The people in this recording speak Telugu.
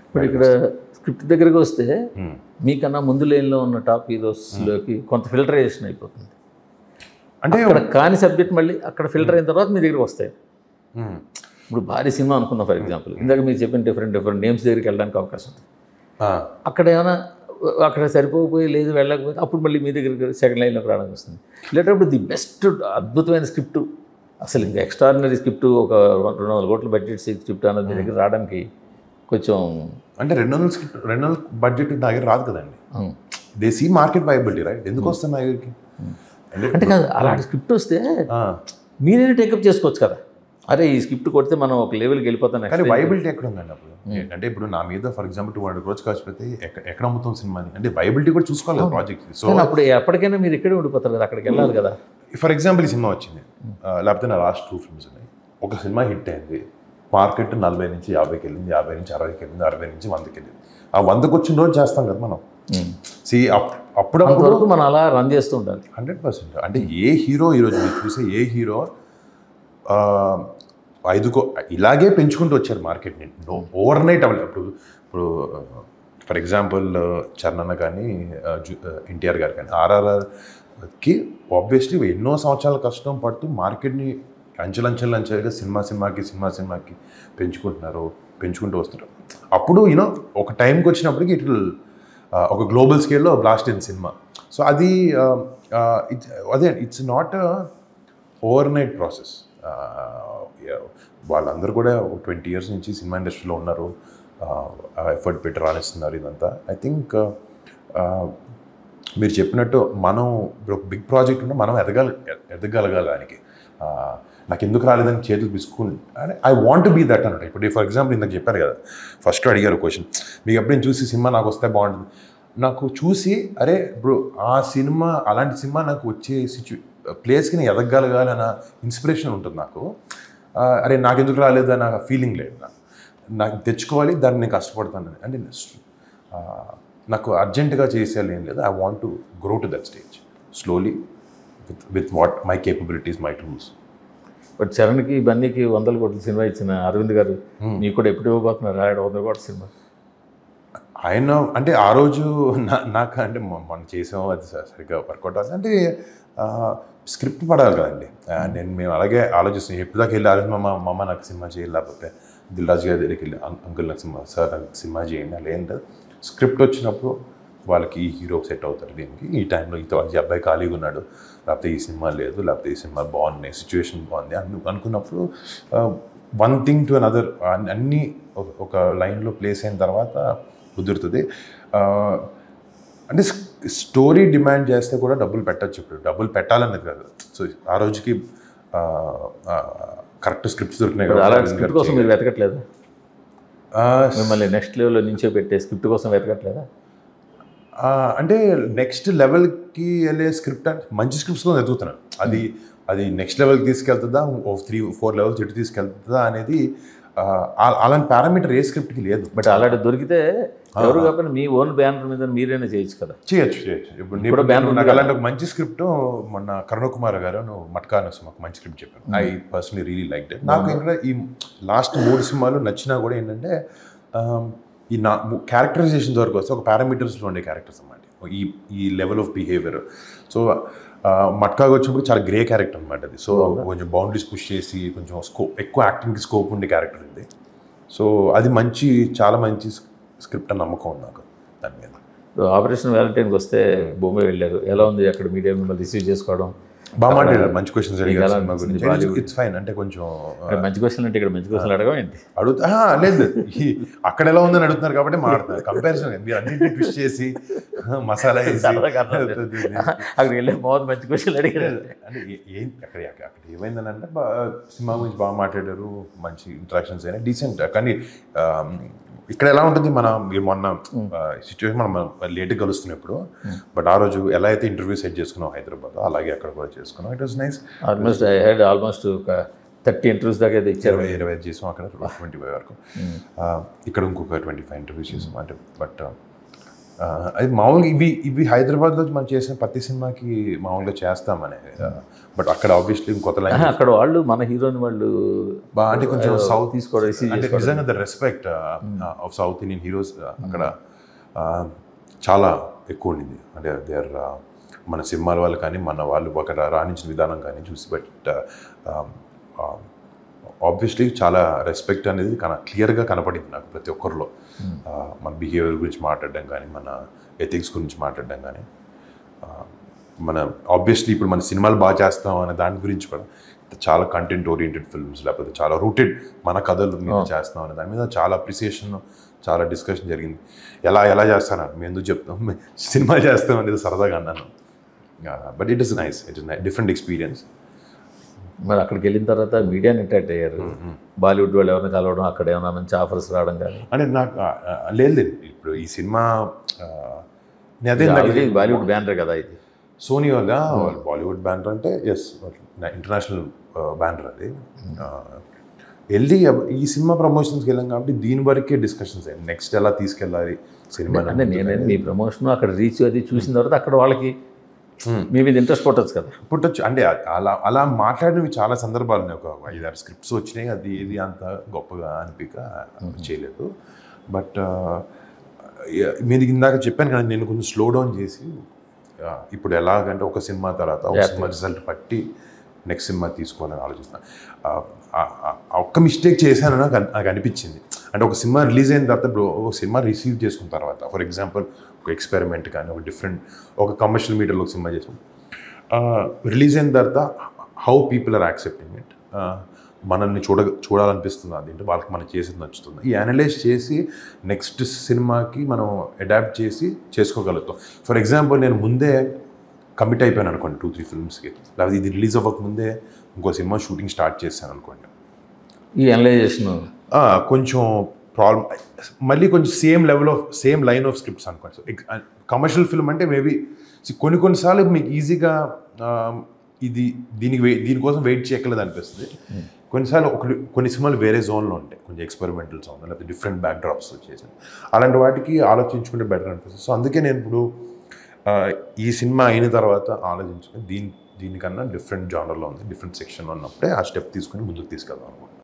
ఇప్పుడు ఇక్కడ స్క్రిప్ట్ దగ్గరికి వస్తే Hmm. మీకన్నా ముందు లైన్లో ఉన్న టాప్ హీరోస్లోకి కొంత ఫిల్టరైజేషన్ అయిపోతుంది అంటే అక్కడ కాని సబ్జెక్ట్ మళ్ళీ అక్కడ ఫిల్టర్ అయిన తర్వాత మీ దగ్గరికి వస్తాయి Hmm. ఇప్పుడు భారీ సినిమా అనుకుందాం ఫర్ ఎగ్జాంపుల్ ఇందాక మీరు చెప్పిన డిఫరెంట్ డిఫరెంట్ నేమ్స్ దగ్గరికి వెళ్ళడానికి అవకాశం ఉంది Ah. అక్కడ ఏమైనా అక్కడ సరిపోకపోయి లేదు వెళ్ళకపోతే అప్పుడు మళ్ళీ మీ దగ్గరికి సెకండ్ లైన్లోకి రావడానికి వస్తుంది లేటప్పుడు ది బెస్ట్ అద్భుతమైన స్క్రిప్ట్ అసలు ఇంకా ఎక్స్ట్రాడినరీ స్క్రిప్ట్ ఒక రెండు వందల కోట్ల బడ్జెట్ స్క్రిప్ట్ అన్నది మీ దగ్గర రావడానికి కొంచెం అంటే రెండు వందల స్క్రిప్ట్ రెండు వందల బడ్జెట్ నా దగ్గర రాదు కదండి um. They see market viability right ఎందుకు వస్తుంది నా దగ్గరికి అంటే అంటే కాదు అలాంటి స్క్రిప్ట్ వస్తే ఆ, మీరే టేకప్ చేసుకోవచ్చు కదా అరే ఈ స్క్రిప్ట్ కొడితే మనం ఒక లెవెల్కి వెళ్ళిపోతాం కానీ నెక్స్ట్ వైబిలిటీ ఎక్కడ ఉందండి అప్పుడు అంటే ఇప్పుడు నా మీద for example two hundred crore ఖర్చు పెడితే ఎక్క- ఎక్కడ అమ్ముతాం సినిమాని అంటే వైబిలిటీ కూడా చూసుకోవాలి కదా ప్రాజెక్ట్ సో కానీ అప్పుడు ఎప్పటికైనా మీరు ఇక్కడే ఉండిపోతారు కదా అక్కడికి వెళ్ళాలి కదా ఫర్ ఎగ్జాంపుల్ ఈ సినిమా వచ్చింది ఆ, లేకపోతే నా లాస్ట్ టూ ఫిల్మ్స్ ఉన్నాయి ఒక సినిమా హిట్ అయింది మార్కెట్ నలభై నుంచి యాభైకి వెళ్ళింది యాభై నుంచి అరవైకి వెళ్ళింది అరవై నుంచి వందకి వెళ్ళింది ఆ వందకు వచ్చిన రోజు చేస్తాం కదా మనం సి అప్పుడప్పుడు అంతవరకు మనం అలా రన్ చేస్తూ ఉండాలి హండ్రెడ్ పర్సెంట్ అంటే ఏ హీరో ఈరోజు మీరు చూసే ఏ హీరో ఆ, ఐదుకో ఇలాగే పెంచుకుంటూ వచ్చారు మార్కెట్ని ఓవర్ నైట్ అవ్వలేదు ఇప్పుడు ఇప్పుడు ఫర్ ఎగ్జాంపుల్ చరణ్ కానీ ఎన్టీఆర్ గారు కానీ ఆర్ఆర్ఆర్కి ఆబ్వియస్లీ ఎన్నో సంవత్సరాల కష్టం పడుతూ మార్కెట్ని అంచెలంచెలు అంచెలుగా సినిమా సినిమాకి సినిమా సినిమాకి పెంచుకుంటున్నారు పెంచుకుంటూ వస్తున్నారు అప్పుడు యూనో ఒక టైంకి వచ్చినప్పటికి ఇట్ విల్ ఒక గ్లోబల్ స్కేల్లో బ్లాస్ట్ అయిన సినిమా సో అది ఇట్స్ అదే it's not overnight process వాళ్ళందరూ కూడా ట్వంటీ ఇయర్స్ నుంచి సినిమా ఇండస్ట్రీలో ఉన్నారు ఎఫర్ట్ పెట్టి రాణిస్తున్నారు ఇదంతా ఐ థింక్ మీరు చెప్పినట్టు మనం ఇప్పుడు ఒక బిగ్ ప్రాజెక్ట్ ఉంటే మనం ఎదగాలి ఎదగలగాలి దానికి ఆ, నాకు ఎందుకు రాలేదని చేతులు పిసుకుని అని ఐ వాంట్ బీ దట్ అన్నట్టు ఇప్పుడు ఫర్ ఎగ్జాంపుల్ ఇందాక చెప్పారు కదా ఫస్ట్ అడిగారు క్వశ్చన్ మీకు ఎప్పుడైనా చూసి సినిమా నాకు వస్తే బాగుంటుంది నాకు చూసి అరే ఇప్పుడు ఆ సినిమా అలాంటి సినిమా నాకు వచ్చే సిచ్యు ప్లేస్కి నేను ఎదగలగాలి అన్న ఇన్స్పిరేషన్ ఉంటుంది నాకు ఆ, అరే నాకు ఎందుకు రాలేదు అన్న ఫీలింగ్ లేదు నాకు నాకు తెచ్చుకోవాలి దాన్ని నేను కష్టపడతాను అంటే ఆ, నాకు అర్జెంటుగా చేసేయాలి ఏం లేదు I want to grow to that stage slowly with with what my capabilities my tools but చరణ్కి బన్నీకి వందల కోట్ల సినిమా ఇచ్చిన అరవింద్ గారు మీకు కూడా ఎప్పుడు ఇవ్వబోతున్నారు రాయడం వందల కోట్ల సినిమా ఆయన అంటే ఆ రోజు నా- నాకు అంటే మ- మనం చేసాం అది స- సరిగ్గా వర్కౌట్ అవ్వాలి అంటే స్క్రిప్ట్ పడాలి కదండి ఆ, నేను మేము అలాగే ఆలోచిస్తాం ఎప్పుడు దాకా వెళ్ళి అరవింద్ మామ మా అమ్మ నాకు సినిమా చేయాలి లేకపోతే దిల్ రాజు గారి దగ్గరికి వెళ్ళి "అం- అంకుల్ నాకు సినిమా సార్ నాకు సినిమా చేయండి అలా ఏం లేదు స్క్రిప్ట్ వచ్చినప్పుడు వాళ్ళకి ఈ హీరో సెట్ అవుతారు దీనికి ఈ టైంలో ఈ ఈ అబ్బాయి ఖాళీగా ఉన్నాడు లేకపోతే ఈ సినిమా లేదు లేకపోతే ఈ సినిమా బాగున్నాయి సిచ్యువేషన్ బాగుంది అను అనుకున్నప్పుడు వన్ థింగ్ టు అనదర్ అన్నీ ఒక- ఒక లైన్లో ప్లేస్ అయిన తర్వాత కుదురుతుంది ఆ, అంటే స్టోరీ డిమాండ్ చేస్తే కూడా డబ్బులు పెట్టచ్చు ఇప్పుడు డబ్బులు పెట్టాలన్నది కాదు సో ఆ రోజుకి కరెక్ట్ స్క్రిప్ట్స్ దొరికినాయి ఇప్పుడు కదా అలాంటి స్క్రిప్ట్ కోసం మీరు వెతకట్లేదా ఆ, మిమ్మల్ని నెక్స్ట్ లెవెల్లో నుంచే పెట్టే స్క్రిప్ట్ కోసం వెతకట్లేదా ఆ, అంటే నెక్స్ట్ లెవెల్కి వెళ్ళే స్క్రిప్ట్ అంటే మంచి స్క్రిప్ట్స్ కూడా ఎదుగుతున్నాను అది అది నెక్స్ట్ లెవెల్కి తీసుకెళ్తుందా ఓ త్రీ ఫోర్ లెవెల్స్ ఎటు తీసుకెళ్తుందా అనేది ఆ, ఆ- అలాంటి పారామీటర్ ఏ స్క్రిప్ట్కి లేదు బట్ అలాంటి దొరికితే ఎవరు కాకుండా మీ ఓన్ బ్యానర్ మీద మీరైనా చేయొచ్చు కదా చేయొచ్చు చేయొచ్చు ఇప్పుడు కూడా నేను- బ్యాన్ ఉంది నాకు కదా. అలాంటి ఒక మంచి స్క్రిప్ట్ మొన్న కరుణ కుమార్ గారు నువ్వు మట్కా అనే సినిమాకు మంచి స్క్రిప్ట్ చెప్పాను I personally really like it నాకు ఏంటంటే ఈ లాస్ట్ మూడు సినిమాలు నచ్చినా కూడా ఏంటంటే ఆమ్, ఈ నా క్యారెక్టరైజేషన్ వరకు వస్తే ఒక పారామీటర్స్లో ఉండే క్యారెక్టర్స్ అన్నమాట ఈ ఈ లెవెల్ ఆఫ్ బిహేవియర్ సో మట్కాగా వచ్చినప్పుడు చాలా గ్రే క్యారెక్టర్ అనమాట అది సో కొంచెం బౌండరీస్ పుష్ చేసి కొంచెం స్కోప్ ఎక్కువ యాక్టింగ్కి స్కోప్ ఉండే క్యారెక్టర్ ఉంది సో అది మంచి చాలా మంచి స్క్రిప్ట్ అని నమ్మకం ఉంది నాకు దాని మీద ఆపరేషన్ వ్యాలంటైన్కి వస్తే బొంబాయి వెళ్ళారు ఎలా ఉంది అక్కడ మీడియా మిమ్మల్ని రిసీవ్ చేసుకోవడం బాగా మాట్లాడారు మంచి క్వశ్చన్స్ మీకు అడిగారు ఎలా సినిమా అనిపించింది గురించి Bollywood? ఇట్స్ ఫైన్ అంటే కొంచెం ఇక్కడ మంచి క్వశ్చన్ అంటే ఇక్కడ మంచి క్వశ్చన్ అడగం ఏంటి అడుగుతా ఆహా, లేదు ఈ అక్కడ ఎలా ఉందని అడుగుతున్నారు కాబట్టి మాట్లాడుతున్నారు కంపారిజన్ మీరు అన్నింటినీ ట్విస్ట్ చేసి మసాలా వేసి సరదాగా అర్థం లేదు. అక్కడికి వెళ్ళే బాగుంది మంచి క్వశ్చన్ అడిగారు అంటే ఏ- ఏం అక్కడ అక్కడ అక్కడ ఏమైందని అంటే బా- సినిమా గురించి బాగా మాట్లాడారు మంచి ఇంటరాక్షన్స్ అయినా డీసెంట్ కానీ ఆ, ఇక్కడ ఎలా ఉంటుంది మన మీరు మొన్న సిచ్యువేషన్ మనం లేట్గా కలుస్తున్నప్పుడు బట్ ఆ రోజు ఎలా అయితే ఇంటర్వ్యూ సెట్ చేసుకున్నాం హైదరాబాద్ అలాగే అక్కడ కూడా చేసుకున్నాం it was nice almost I had almost ఒక థర్టీ ఇంటర్వ్యూస్ దాకా అయితే ఇచ్చారు ఇరవై ఇరవై ఐదు చేసాం అక్కడ ట్వంటీ ఫైవ్ వరకు ఆ, ఇక్కడ ఇంకొక ట్వంటీ ఫైవ్ ఇంటర్వ్యూస్ చేసాం అంటే బట్ ఆ, అది మామూలుగా ఇవి ఇవి హైదరాబాద్లో మనం చేసిన ప్రతి సినిమాకి మామూలుగా చేస్తామనే బట్ అక్కడ ఆబ్వియస్లీ కొత్త లైన్ ఆహా, అక్కడ వాళ్ళు మన హీరోని వాళ్ళు బా అంటే కొంచెం ఆ, సౌత్ తీసుకోవడం receive అంటే చేసుకోవడం. నిజంగా the respect of South Indian heroes అక్కడ ఆ, చాలా ఎక్కువ ఉండింది అంటే దే ఆర్ మన సినిమాల వాళ్ళు కానీ మన వాళ్ళు అక్కడ రాణించిన విధానం కానీ చూసి బట్ ఆబ్వియస్లీ చాలా రెస్పెక్ట్ అనేది కన క్లియర్గా కనపడింది నాకు ప్రతి ఒక్కరిలో ఆ, మన బిహేవియర్ గురించి మాట్లాడడం కానీ మన ఎథిక్స్ గురించి మాట్లాడడం కానీ ఆ, మన ఆబ్వియస్లీ ఇప్పుడు మన సినిమాలు బాగా చేస్తాం అనే దాని గురించి కూడా చాలా కంటెంట్ ఓరియంటెడ్ ఫిల్మ్స్ లేకపోతే చాలా రూటెడ్ మన కథలు మీద చేస్తాం అనే దాని మీద చాలా అప్రిసియేషన్ చాలా డిస్కషన్ జరిగింది ఎలా ఎలా చేస్తాను మేము ఎందుకు చెప్తాం మేము సినిమా చేస్తాం అనేది సరదాగా అన్నాను but it is nice it is different experience మరి అక్కడికి వెళ్ళిన తర్వాత మీడియాని అట్రాక్ట్ అయ్యారు బాలీవుడ్ వాళ్ళు ఎవరిని కలవడం అక్కడ ఏమైనా మంచి ఆఫర్స్ రావడం కానీ అంటే నాకు ఆ, ఆ, లేదు లేదు ఇప్పుడు ఈ సినిమా ఆ, నేను అదే ఇందాక ఆల్రెడీ బాలీవుడ్ బ్యానర్ కదా ఇది సోనీ వల్ల వాళ్ళు బాలీవుడ్ బ్యానర్ అంటే ఎస్ ఇంటర్నేషనల్ బ్యానర్ అది ఆ, వెళ్ళి అబ్- ఈ సినిమా ప్రమోషన్స్కి వెళ్ళాం కాబట్టి దీని వరకే డిస్కషన్స్ అయ్యాయి నెక్స్ట్ ఎలా తీసుకెళ్ళాలి సినిమా అంటే నేను మీ ప్రమోషన్ అక్కడ రీచ్ అది చూసిన తర్వాత అక్కడ వాళ్ళకి మీ మీద ఇంట్రెస్ట్ పుట్టచ్చు కదా పుట్టచ్చు అంటే అ- అలా అలా మాట్లాడినవి చాలా సందర్భాలు ఉన్నాయి ఒక ఐదారు స్క్రిప్ట్స్ వచ్చినాయి అది ఇది అంత గొప్పగా అనిపిక చేయలేదు బట్ మీరు ఇందాక చెప్పాను కదా నేను కొంచెం స్లో డౌన్ చేసి ఆ, ఇప్పుడు ఎలాగంటే ఒక సినిమా తర్వాత ఒక సినిమా రిజల్ట్ పట్టి నెక్స్ట్ సినిమా తీసుకోవాలని ఆలోచిస్తాను ఆ, ఆ, ఆ, ఆ ఒక్క మిస్టేక్ చేశాను నాకు అన్- నాకు అనిపించింది అంటే ఒక సినిమా రిలీజ్ అయిన తర్వాత ఇప్పుడు ఒక సినిమా రిసీవ్ చేసుకున్న తర్వాత ఫర్ ఎగ్జాంపుల్ ఒక ఎక్స్పెరిమెంట్ కానీ ఒక డిఫరెంట్ ఒక కమర్షియల్ మీడియాలో ఒక సినిమా చేసాం రిలీజ్ అయిన తర్వాత how people are accepting it మనల్ని చూడ చూడాలనిపిస్తుంది అదేంటి వాళ్ళకి మనం చేసేది నచ్చుతుంది ఈ అనలైజ్ చేసి నెక్స్ట్ సినిమాకి మనం అడాప్ట్ చేసి చేసుకోగలుగుతాం ఫర్ ఎగ్జాంపుల్ నేను ముందే కమిట్ అయిపోయాను అనుకోండి టూ త్రీ ఫిల్మ్స్కి లేకపోతే ఇది రిలీజ్ అవ్వక ముందే ఇంకో సినిమా షూటింగ్ స్టార్ట్ చేశాను అనుకోండి ఈ అనలైజేషన్ ఆ, కొంచెం ప్రాబ్లం మళ్ళీ కొంచెం same level of same line of scripts అనుకోండి సో కమర్షియల్ ఫిల్మ్ అంటే మేబీ కొన్ని కొన్నిసార్లు మీకు ఈజీగా ఇది దీనికి వెయిట్ దీనికోసం వెయిట్ చేయక్కర్లేదు అనిపిస్తుంది కొన్నిసార్లు ఒక కొన్ని సినిమాలు వేరే జోన్లో ఉంటాయి కొంచెం ఎక్స్పెరిమెంటల్ జోన్ లేకపోతే డిఫరెంట్ బ్యాక్ డ్రాప్స్ వచ్చేసి అలాంటి వాటికి ఆలోచించుకుంటే బెటర్ అనిపిస్తుంది సో అందుకే నేను ఇప్పుడు ఆ, ఈ సినిమా అయిన తర్వాత ఆలోచించుకుని దీని దీనికన్నా డిఫరెంట్ జానర్లో ఉంది డిఫరెంట్ సెక్షన్లో ఉన్నప్పుడే ఆ స్టెప్ తీసుకుని ముందుకు తీసుకెళ్దాం అనుకుంటున్నాను